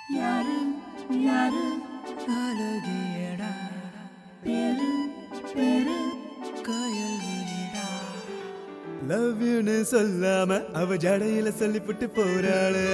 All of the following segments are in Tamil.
யாரு யாரு அழகியடா பேரு பேரு காயல் விழிடா லவ் யூன்னு சொல்லாம அவ ஜடையில சொல்லிப்புட்டு போறாளு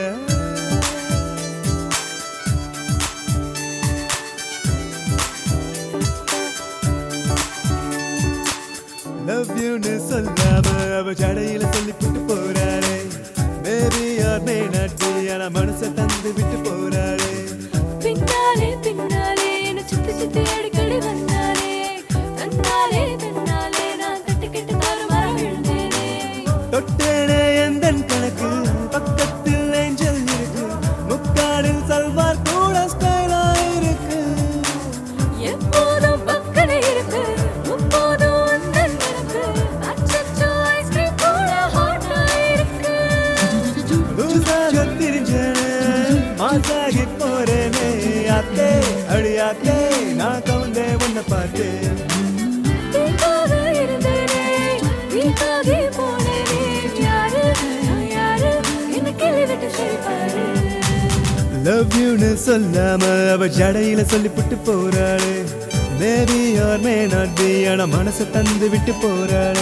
லவ் யூன்னு சொல்லாம அவ ஜடையில சொல்லிப்புட்டு போறாளே maybe or may not be ஆனா மனச தந்து விட்டு போறாளே பின்னாலே பின்னாலே என்ன சுத்தி சுத்தி அடிக்கடி வந்தாலே தன்னாலே தன்னாலே நான் தட்டுக்கிட்டு தாறுமாற விழுந்தேனே தொட்டேனே எந்தன் கணக்கு பக்கத்தில் ஏஞ்சல் இருக்கு முக்காடில் சல்வார் கூட ஸ்டைலா இருக்கு எப்போதும் பக்கமே இருக்கு முப்போதும் அந்தன் எனக்கு அச்சச்சோ ஐஸ்கிரீம் கூட ஹாட்டா இருக்கு லூசாக திரிஞ்சேனே மாசாகி போறேனே அத்தே அடியாத்தே நான் கவுந்தே உன்னை பார்த்து தீக்காக இருந்தேனே வீக்காகி போனேனே யாரு நான் யாரு என்ன கிளி விட்டு சிரிப்பாரு லவ் யூன்னு சொல்லாம அவ ஜடையில சொல்லிப்புட்டு போறாளே maybe or may not be ஆனா மனச தந்து விட்டு போறாளே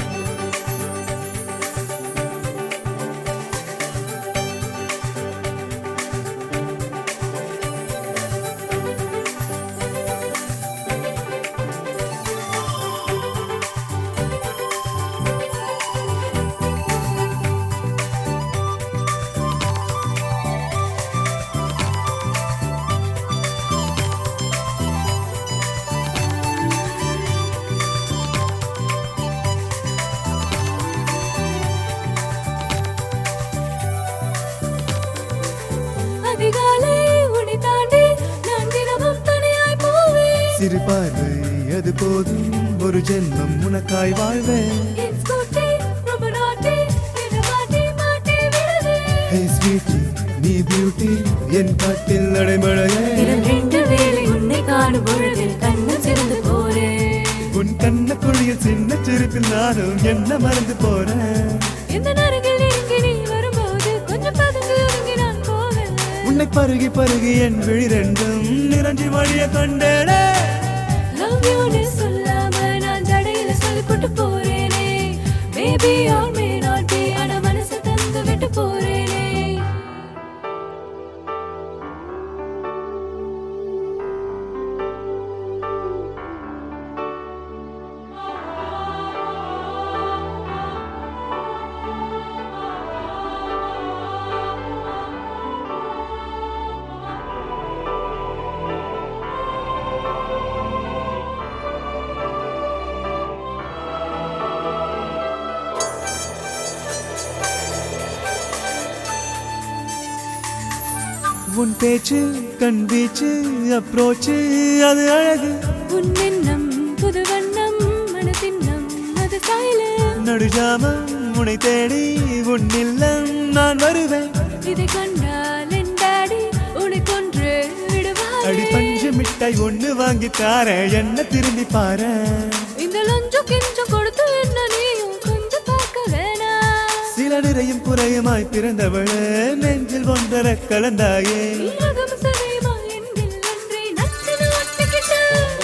அதிகாலை உன்னை தாண்டி நான் தினமும் தனியாய் போவேன் சிறு பார்வை அது போதும் ஒரு ஜென்மம் உனக்காய் வாழ்வேன் என் ஸ்கூட்டி ரொம்ப நாட்டி என்னை மாட்டி மாட்டி விடுது ஹே ஸ்வீட்டி நீ பியூட்டி என் காட்டில் நடைமழையே தினம் ரெண்டு வேளை உன்னை காணும் பொழுதில் கண்ணு சிறந்து போறேன் உன் கண்ண குழியில் சின்ன சிரிப்பில் நானும் என்ன மறந்து போறேன் இந்த நருகில் நெருங்கி நீ வரும்போது கொஞ்சம் பதுங்கி ஒதுங்கி நான் போவேன் உன்னை பருகி பருகி என் விழி ரெண்டும் நிறைஞ்சி வழிய கண்டேனே லவ் யூன்னு சொல்லாம நான் ஜடையில சொல்லி போட்டு போறேனே maybe or may not be ஆனா மனசு தந்து விட்டு போறேனே உன் பேச்சு கண் வீச்சு அப்ரோச்சு அது அழகு உன் எண்ணம் புது வண்ணம் மனதின்னம் அது சாயல நடுஜாமம் உன்னை தேடி உன் இல்லம் நான் வருவேன் இதை கண்டால் என் டாடி உன்னை கொன்று அடி விடுவாரே பஞ்சு மிட்டாய் ஒண்ணு வாங்கி தார என்ன திரும்பி பாரு இந்த லஞ்சம் கெஞ்சம் கொடுத்து என்ன நீயும் கொஞ்சம் பார்க்க வேணாம் சில நிறையும் குறையுமாய் பிறந்தவளே நெஞ்சில் ஒன்றர கலந்தாயே நீரகம் சதையுமா என்கில் அன்றே நச்சுன்னு ஒட்டிக்கிட்டு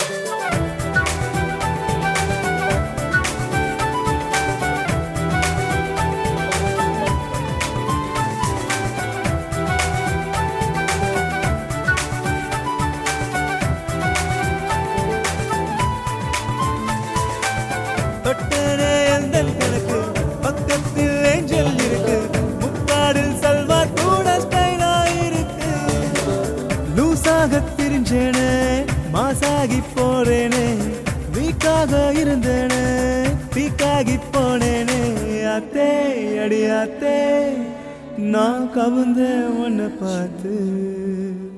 தொட்டனே எந்தன் கணக்கு பக்கத்தில் ஏஞ்சல் இருக்கு முக்காடில் சல்வார் கூட ஸ்டைலா இருக்கு லூசாக திரிஞ்சேனே மாசாகி போறேனே வீக்காக இருந்தேனே பீக்காகி போனேனே அத்தே அடி அத்தே நான் கவுந்த உன்னை பார்த்து